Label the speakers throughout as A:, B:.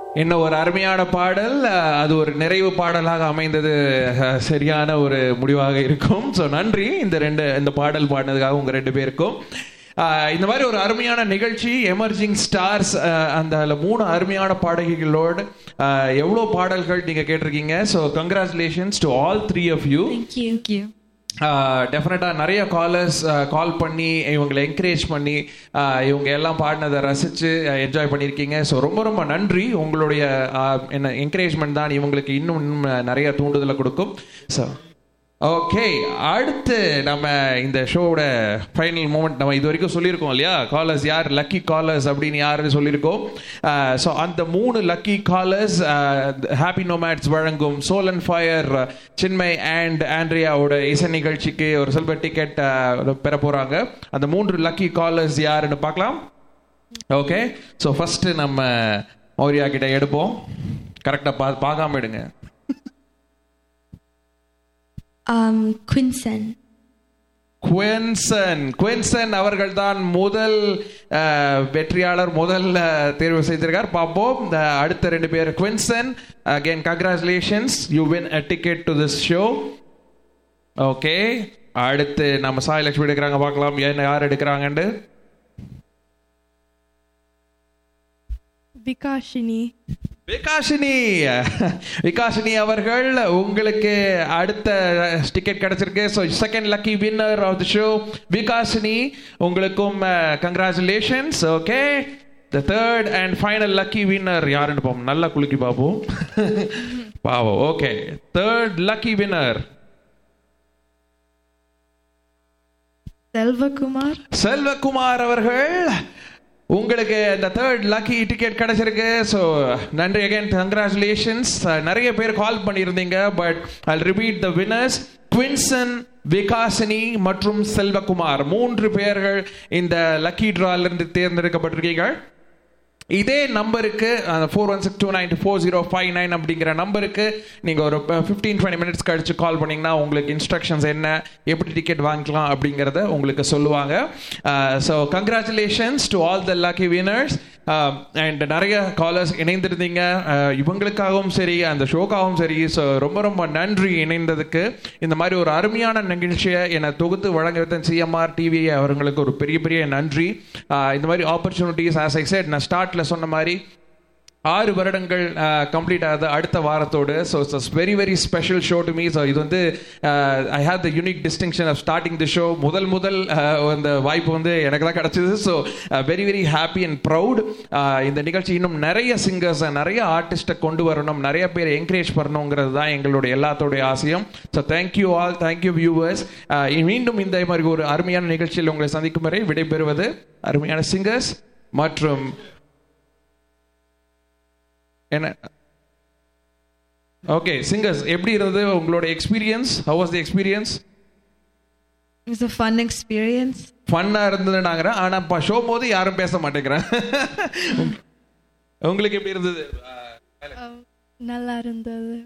A: என்ன ஒரு அருமையான பாடல் அஹ், அது ஒரு நிறைவு பாடலாக அமைந்தது அஹ், சரியான ஒரு முடிவாக இருக்கும் ஸோ நன்றி இந்த ரெண்டு இந்த பாடல் பாடினதுக்காக உங்க ரெண்டு பேருக்கும் அஹ், இந்த மாதிரி ஒரு அருமையான நிகழ்ச்சி எமர்ஜிங் ஸ்டார்ஸ் அந்த அதுல மூணு அருமையான பாடகிகளோடு அஹ், எவ்வளோ பாடல்கள் நீங்க கேட்டிருக்கீங்க so congratulations to all three of you
B: Thank you. Thank you.
A: டெஃபினட்டாக நிறைய காலர்ஸ் கால் பண்ணி இவங்களை என்கரேஜ் பண்ணி ஆஹ் இவங்க எல்லாம் பாடினதை ரசித்து என்ஜாய் பண்ணியிருக்கீங்க ஸோ ரொம்ப ரொம்ப நன்றி உங்களுடைய ஆஹ், என்ன என்கரேஜ்மெண்ட் தான் இவங்களுக்கு இன்னும் இன்னும் நிறைய தூண்டுதலை கொடுக்கும் ஸோ ஓகே அடுத்து நம்ம இந்த ஷோவோட ஃபைனல் மூமெண்ட் நம்ம இது வரைக்கும் சொல்லியிருக்கோம் இல்லையா காலர்ஸ் யார் லக்கி காலர்ஸ் அப்படின்னு யாருன்னு சொல்லியிருக்கோம் ஸோ அந்த மூணு லக்கி காலர்ஸ் ஹாப்பி நோமேட்ஸ் வழங்கும் soul and fire Chinmayi and ஆண்ட்ரியாவோட இசை நிகழ்ச்சிக்கு ஒரு சில்வர் டிக்கெட் பெற போகிறாங்க அந்த மூன்று லக்கி காலர்ஸ் யாருன்னு பார்க்கலாம் ஓகே ஸோ ஃபர்ஸ்ட் நம்ம மௌரியா கிட்ட எடுப்போம் கரெக்டாக பா பார்க்காம எடுங்க
B: Um, Quinsen.
A: குவென்சன் குவென்சன் அவர்கள் தான் முதல் அஹ், வெற்றியாளர் முதல் அஹ், தேர்வு செய்திருக்கார் பார்ப்போம் இந்த அடுத்த ரெண்டு பேர் குவென்சன் again congratulations you win a ticket to this show okay அடுத்து நம்ம சாய் லட்சுமி எடுக்கிறாங்க பார்க்கலாம் என்ன யார் எடுக்கிறாங்கன்னு
C: Vikashini.
A: விகாஷினி விகாஷினி அவர்கள் உங்களுக்கு அடுத்த டிக்கெட் கிடைச்சிருக்கு so second lucky winner of the show Vikashini உங்களுக்கும் congratulations okay the third and final lucky winner யாருன்னு பார்ப்போம் நல்லா குலுக்கி பார்ப்போம் பாவம் okay third lucky winner
C: Selvakumar.
A: Selvakumar அவர்கள் உங்களுக்கு இந்த தேர்ட் லக்கி டிக்கெட் கிடைச்சிருக்கு ஸோ நன்றி அகைன் கங்க்ராச்சுலேஷன்ஸ் நிறைய பேர் கால் பண்ணியிருந்தீங்க but I repeat the winners குவின்சன் விகாசினி மற்றும் செல்வகுமார் மூன்று பேர்கள் இந்த லக்கி இருந்து தேர்ந்தெடுக்கப்பட்டிருக்கீங்க இதே நம்பருக்கு four one six two nine four zero five nine அப்படிங்கிற நம்பருக்கு நீங்கள் ஒரு ஃபிஃப்டீன் டுவெண்ட்டி மினிட்ஸ் கழிச்சு கால் பண்ணிங்கன்னா உங்களுக்கு இன்ஸ்ட்ரக்ஷன்ஸ் என்ன எப்படி டிக்கெட் வாங்கிக்கலாம் அப்படிங்கிறத உங்களுக்கு சொல்லுவாங்க so congratulations to all the lucky winners and நிறைய காலர்ஸ் இணைந்திருந்தீங்க Uh, இவங்களுக்காகவும் சரி அந்த ஷோக்காகவும் சரி ஸோ ரொம்ப ரொம்ப நன்றி இணைந்ததுக்கு இந்த மாதிரி ஒரு அருமையான நிகழ்ச்சியை என்னை தொகுத்து வழங்குறது சிஎம்ஆர் டிவி அவர்களுக்கு ஒரு பெரிய பெரிய நன்றி Uh, இந்த மாதிரி ஆப்பர்ச்சுனிட்டிஸ் ஆஸ் ஐ செட் நான் ஸ்டார்ட்ல சொன்ன மாதிரி ஆறு வருடங்கள் கம்ப்ளீட் ஆகுது அடுத்த வாரத்தோடு so it's very very special show to me so இது வந்து I have the unique distinction of starting the show முதல் முதல் uh, அந்த வாய்ப்பு வந்து எனக்கு தான் கிடச்சிது so very very happy and proud இந்த நிகழ்ச்சி இன்னும் நிறைய சிங்கர்ஸ் நிறைய ஆர்டிஸ்ட்டை கொண்டு வரணும் நிறைய பேர் என்கரேஜ் பண்ணணுங்கிறது தான் எங்களுடைய எல்லாத்தோடைய ஆசையும் so thank you all thank you viewers மீண்டும் இந்த மாதிரி ஒரு அருமையான நிகழ்ச்சியில் உங்களை சந்திக்கும் வரை விடைபெறுவது அருமையான சிங்கர்ஸ் மற்றும் என்ன ஓகே சிங்கர்ஸ் எப்படி இருந்தது உங்களோட experience how was the experience
C: It was a fun experience.
A: ஃபன்னா இருந்ததுனாங்கிறேன் ஆனா இப்போ ஷோ போது யாரும் பேச மாட்டேங்கிறேன் உங்களுக்கு எப்படி இருந்தது
C: நல்லா இருந்தது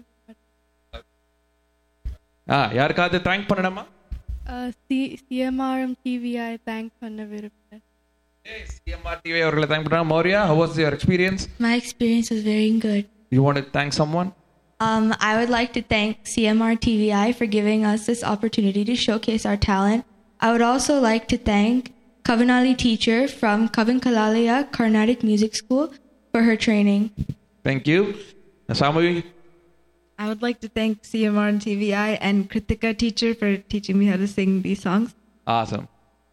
A: ஆ யாருக்காவது தேங்க் பண்ணணுமா
C: சிஎம்ஆர்எம் டிவிஐ தேங்க் பண்ண விரும்புகிறேன்
A: சிஎம்ஆர் டிவி அவர்களை தேங்க் பண்ணுறாங்க Maurya how was your experience
B: My experience was very good.
A: You want thank someone
B: Um, I would like to thank CMR TVI for giving us this opportunity to showcase our talent. I would also like to thank Kavanali teacher from Kavinkalalia Carnatic Music School for her training.
A: Thank you Samavi
D: I would like to thank CMR and TVI and Kritika teacher for teaching me how to sing these songs.
A: Awesome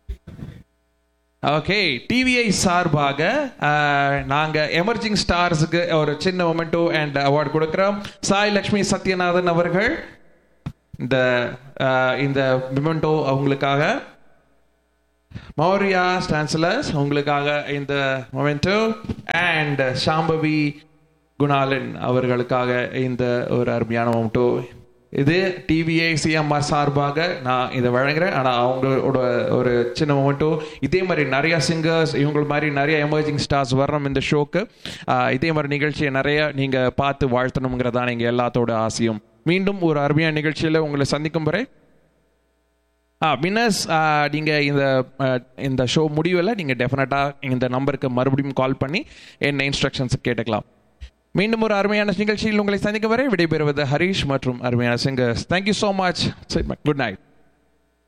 A: okay TVI சார்பாக அஹ், நாங்க emerging ஸ்டார்ஸுக்கு ஒரு சின்ன memento and award கொடுக்குறோம் சாய் லக்ஷ்மி சத்யநாதன் அவர்கள் இந்த அஹ், இந்த memento அவங்களுக்காக மௌரியா ஸ்டான்சலர்ஸ் உங்களுக்காக இந்த மொமெண்டோ அண்ட் சாம்பவி குணாலன் அவர்களுக்காக இந்த ஒரு அருமையான மொமெண்டோ இது டிவிஐ சிஎம்ஆர் சார்பாக நான் இதை வழங்குறேன் ஆனால் அவங்களோட ஒரு சின்ன மொமெண்டோ இதே மாதிரி நிறைய சிங்கர்ஸ் இவங்க மாதிரி நிறைய எமர்ஜிங் ஸ்டார்ஸ் வரணும் இந்த ஷோக்கு ஆஹ் இதே மாதிரி நிகழ்ச்சியை நிறைய நீங்கள் பார்த்து வாழ்த்தணுங்கிறதான் எங்கள் எல்லாத்தோட ஆசையும் மீண்டும் ஒரு அருமையான நிகழ்ச்சியில் உங்களை சந்திக்கும் வரை ஆ வினர்ஸ் நீங்கள் இந்த ஆஹ், இந்த ஷோ முடிவில் நீங்கள் டெஃபினட்டாக இந்த நம்பருக்கு மறுபடியும் கால் பண்ணி என்ன இன்ஸ்ட்ரக்ஷன்ஸ் கேட்டுக்கலாம் மீண்டும் ஒரு அருமையான நிகழ்ச்சியில் உங்களை சந்திக்கும் வரை விடைபெறுவது ஹரிஷ் மற்றும் அருமையான singers thank you so much good night